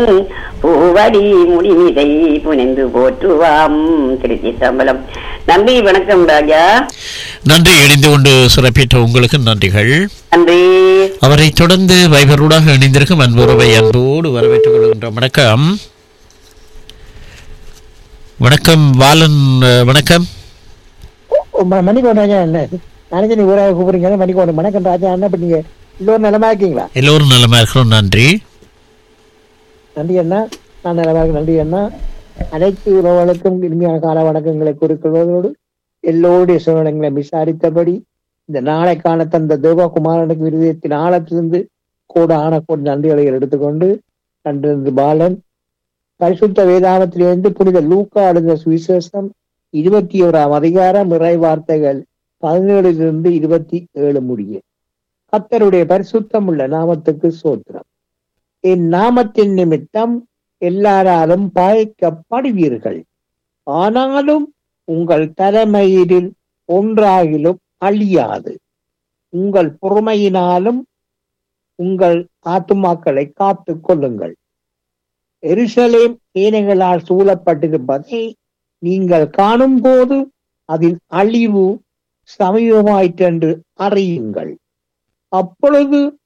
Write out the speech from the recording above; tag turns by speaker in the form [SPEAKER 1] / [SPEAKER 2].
[SPEAKER 1] பூவடி முடிமிதை புனிந்து போற்றுவாம் திருச்சி சம்பளம் நன்றி வணக்கம் ராஜா
[SPEAKER 2] நன்றி இணைந்து கொண்டு சிறப்பித்த உங்களுக்கு நன்றிகள்
[SPEAKER 1] நன்றி
[SPEAKER 2] அவரை தொடர்ந்து வைபரூடாக இணைந்திருக்கும் அன்புறவை அன்போடு வரவேற்றுக் கொள்கின்றோம் வணக்கம் வணக்கம் பாலன் அஹ், வணக்கம்
[SPEAKER 3] ம- மணிக்கோன் ராஜா என்ன நினைச்சு நீ ஊராக கூப்பிடுறீங்க மணிக்கோன் வணக்கம் ராஜா என்ன இப்ப நீங்க எல்லோரும் நலமா இருக்கீங்களா
[SPEAKER 2] எல்லோரும் நலமா இருக்கிறோம் நன்றி
[SPEAKER 3] நன்றி அண்ணா நான் நலமா இருக்கேன் நன்றி அண்ணா அனைத்து உறவுகளுக்கும் இனிமையான கால வணக்கங்களை குறிக்கொள்வதோடு எல்லோருடைய சூழ்நிலைகளை விசாரித்தபடி இந்த நாளைக்கான தந்த தேவகுமாரனுக்கு விருதத்தின் ஆழத்திலிருந்து கூட ஆன கூட நன்றிகளை எடுத்துக்கொண்டு நன்றிருந்து பாலன் பரிசுத்த வேதாமத்திலிருந்து புனித லூக்கா அழுந்த சுவிசேஷம் இருபத்தி ஓராம் அதிகாரம் இறை வார்த்தைகள் பதினேழிலிருந்து இருபத்தி ஏழு முடிய கத்தருடைய பரிசுத்தம் உள்ள நாமத்துக்கு சோத்திரம் என் நாமத்தின் நிமித்தம் எல்லாராலும் பாய்க்கப்படுவீர்கள் ஆனாலும் உங்கள் தலைமையிலில் ஒன்றாகிலும் அழியாது உங்கள் பொறுமையினாலும் உங்கள் ஆத்துமாக்களை காத்துக் கொள்ளுங்கள் எருசலேம் ஏனைகளால் சூழப்பட்டிருப்பதை நீங்கள் காணும் போது அதில் அழிவு சமீபமாயிற்றென்று அறியுங்கள் அப்பொழுது